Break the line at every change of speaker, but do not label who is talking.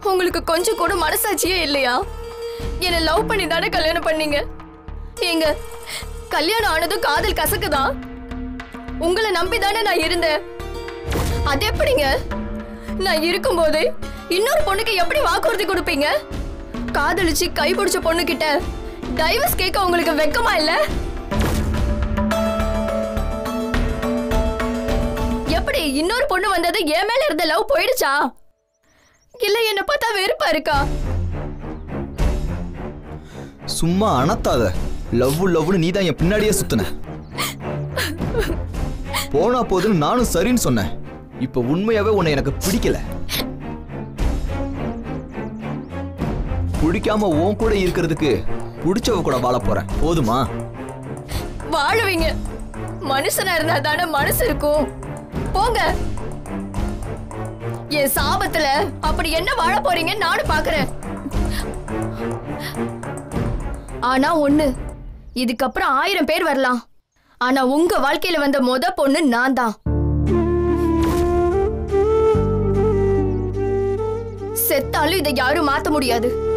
உங்களுக்கு கொஞ்சம் கூட மனசாட்சியே இல்லையா என்ன லவ் பண்ணி தானே கல்யாணம் பண்ணீங்க ஏங்க கல்யாணம் ஆனதும் காதல் கசக்குதா உங்களை நம்பி தானே நான் இருந்தேன் அது எப்படிங்க நான் இருக்கும்போது இன்னொரு பொண்ணுக்கு எப்படி வாக்குறுதி கொடுப்பீங்க காதலிச்சு கை பிடிச்ச பொண்ணு கிட்ட டைவர்ஸ் கேட்க உங்களுக்கு வெக்கமா இல்ல எப்படி இன்னொரு பொண்ணு வந்தது என் மேல இருந்த லவ் போயிடுச்சா இல்ல என்ன பார்த்தா வெறுப்பா இருக்கா
சும்மா அனத்தாத லவ் லவ்னு நீ தான் என் பின்னாடியே சுத்தின போனா போதுன்னு நானும் சரின்னு சொன்னேன் இப்ப உண்மையாவே உன்னை எனக்கு பிடிக்கல பிடிக்காம உன் கூட இருக்கிறதுக்கு பிடிச்சவ கூட வாழ போறேன் போதுமா
வாழுவீங்க மனுஷனா இருந்தா தானே மனசு இருக்கும் போங்க என் சாபத்துல அப்படி என்ன வாழ போறீங்கன்னு நானும் பாக்குறேன் ஆனா ஒண்ணு இதுக்கப்புறம் ஆயிரம் பேர் வரலாம் ஆனா உங்க வாழ்க்கையில வந்த மொத பொண்ணு நான் தான் செத்தாலும் இதை யாரும் மாத்த முடியாது